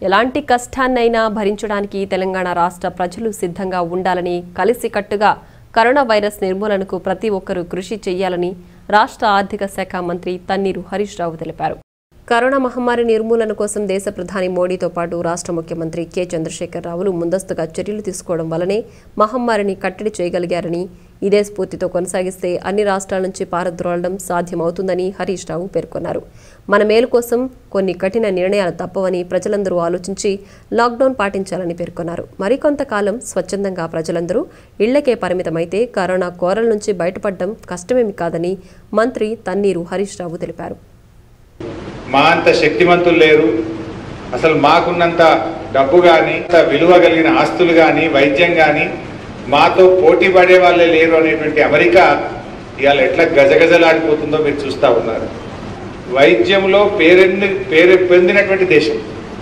ఎలాంటి కష్టాన్నైనా భరించడానికి తెలంగాణ రాష్ట్ర ప్రజలు సిద్ధంగా ఉండాలని కలిసికట్టుగా కరోనా వైరస్ నిర్మూలనకు ప్రతి ఒక్కరూ కృషి చేయాలని రాష్ట్ర ఆర్థిక శాఖ మంత్రి తన్నీరు హరీష్ రావు తెలిపారు కరోనా మహమ్మారి నిర్మూలన కోసం దేశ ప్రధాని మోడీతో పాటు రాష్ట్ర ముఖ్యమంత్రి కె చంద్రశేఖర్ రావులు ముందస్తుగా చర్యలు తీసుకోవడం వల్లనే మహమ్మారిని కట్టడి చేయగలిగారని ఇదే స్ఫూర్తితో కొనసాగిస్తే అన్ని రాష్ట్రాల నుంచి పారద్రోలడం సాధ్యమవుతుందని హరీష్ రావు పేర్కొన్నారు మన మేలు కోసం కొన్ని కఠిన నిర్ణయాలు తప్పవని ప్రజలందరూ ఆలోచించి లాక్డౌన్ పాటించాలని పేర్కొన్నారు మరికొంతకాలం స్వచ్ఛందంగా ప్రజలందరూ ఇళ్లకే పరిమితమైతే కరోనా కోరల నుంచి బయటపడడం కష్టమేమి కాదని మంత్రి తన్నీరు హరీష్ రావు తెలిపారు మా అంత శక్తిమంతులు లేరు అసలు మాకున్నంత డబ్బు కానీ విలువ కలిగిన ఆస్తులు కానీ వైద్యం కానీ మాతో పోటీ పడే వాళ్ళే లేరు అనేటువంటి అమెరికా ఇవాళ ఎట్లా గజగజలాడిపోతుందో మీరు చూస్తూ ఉన్నారు వైద్యంలో పేరెంది పేరు పొందినటువంటి దేశం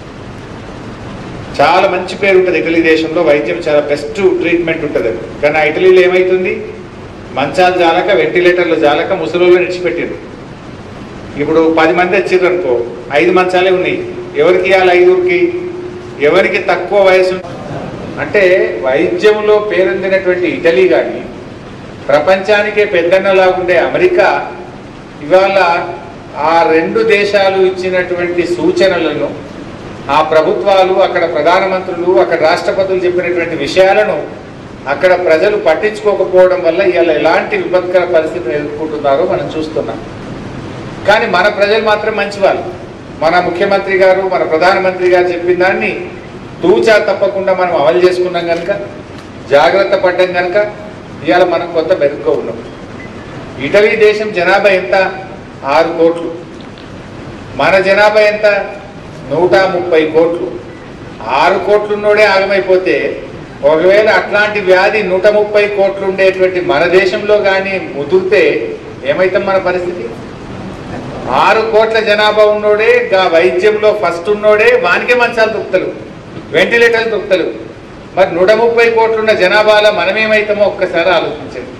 చాలా మంచి పేరు ఉంటుంది ఇటలీ దేశంలో వైద్యం చాలా బెస్ట్ ట్రీట్మెంట్ ఉంటుంది అది కానీ ఆ ఇటలీలో ఏమవుతుంది మంచాలు జాలక వెంటిలేటర్లు జాలక ముసలోళ్ళు నిడిచిపెట్టారు ఇప్పుడు పది మంది వచ్చిర్రు అనుకో ఐదు మంచాలే ఉన్నాయి ఎవరికి ఇవ్వాలి ఐదుగురికి ఎవరికి తక్కువ వయసు అంటే వైద్యంలో పేరొందినటువంటి ఇటలీ కానీ ప్రపంచానికే పెద్దన్నలాగుండే అమెరికా ఇవాళ ఆ రెండు దేశాలు ఇచ్చినటువంటి సూచనలను ఆ ప్రభుత్వాలు అక్కడ ప్రధానమంత్రులు అక్కడ రాష్ట్రపతులు చెప్పినటువంటి విషయాలను అక్కడ ప్రజలు పట్టించుకోకపోవడం వల్ల ఇవాళ ఎలాంటి విపత్కర పరిస్థితిని ఎదుర్కొంటున్నారో మనం చూస్తున్నాం కానీ మన ప్రజలు మాత్రం మంచివాళ్ళు మన ముఖ్యమంత్రి గారు మన ప్రధానమంత్రి గారు చెప్పిన దాన్ని తూచా తప్పకుండా మనం అమలు చేసుకున్నాం కనుక జాగ్రత్త పడ్డం కనుక ఇవాళ మనం కొంత మెరుగ్గా ఉన్నాం ఇటలీ దేశం జనాభా ఎంత ఆరు కోట్లు మన జనాభా ఎంత నూట ముప్పై కోట్లు ఆరు కోట్లున్నోడే ఆగమైపోతే ఒకవేళ అట్లాంటి వ్యాధి నూట ముప్పై కోట్లు ఉండేటువంటి మన దేశంలో కానీ ముదిరితే ఏమైతాం మన పరిస్థితి ఆరు కోట్ల జనాభా ఉన్నోడే గా వైద్యంలో ఫస్ట్ ఉన్నోడే వానికే మంచాలు దొరుకుతలు వెంటిలేటర్లు దొరుకుతలు మరి నూట ముప్పై కోట్లున్న జనాభాలో మనమేమైతామో ఒక్కసారి ఆలోచించండి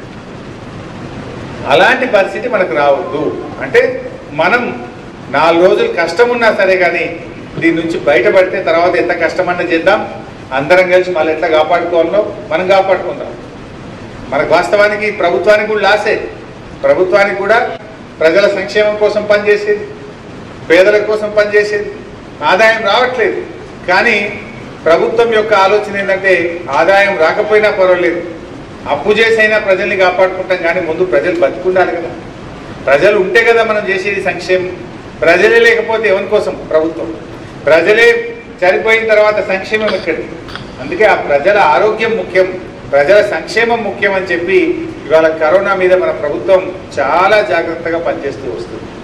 అలాంటి పరిస్థితి మనకు రావద్దు అంటే మనం నాలుగు రోజులు కష్టం ఉన్నా సరే కానీ దీని నుంచి బయటపడితే తర్వాత ఎంత కష్టమన్నా చేద్దాం అందరం కలిసి మళ్ళీ ఎట్లా కాపాడుకోవాలో మనం కాపాడుకుందాం మనకు వాస్తవానికి ప్రభుత్వానికి కూడా లాసే ప్రభుత్వానికి కూడా ప్రజల సంక్షేమం కోసం పనిచేసేది పేదల కోసం పనిచేసేది ఆదాయం రావట్లేదు కానీ ప్రభుత్వం యొక్క ఆలోచన ఏంటంటే ఆదాయం రాకపోయినా పర్వాలేదు అప్పు చేసైనా ప్రజల్ని కాపాడుకుంటాం కానీ ముందు ప్రజలు బతుకుండాలి కదా ప్రజలు ఉంటే కదా మనం చేసేది సంక్షేమం ప్రజలే లేకపోతే ఎవరి కోసం ప్రభుత్వం ప్రజలే చనిపోయిన తర్వాత సంక్షేమం ఎక్కడి అందుకే ఆ ప్రజల ఆరోగ్యం ముఖ్యం ప్రజల సంక్షేమం ముఖ్యం అని చెప్పి ఇవాళ కరోనా మీద మన ప్రభుత్వం చాలా జాగ్రత్తగా పనిచేస్తూ వస్తుంది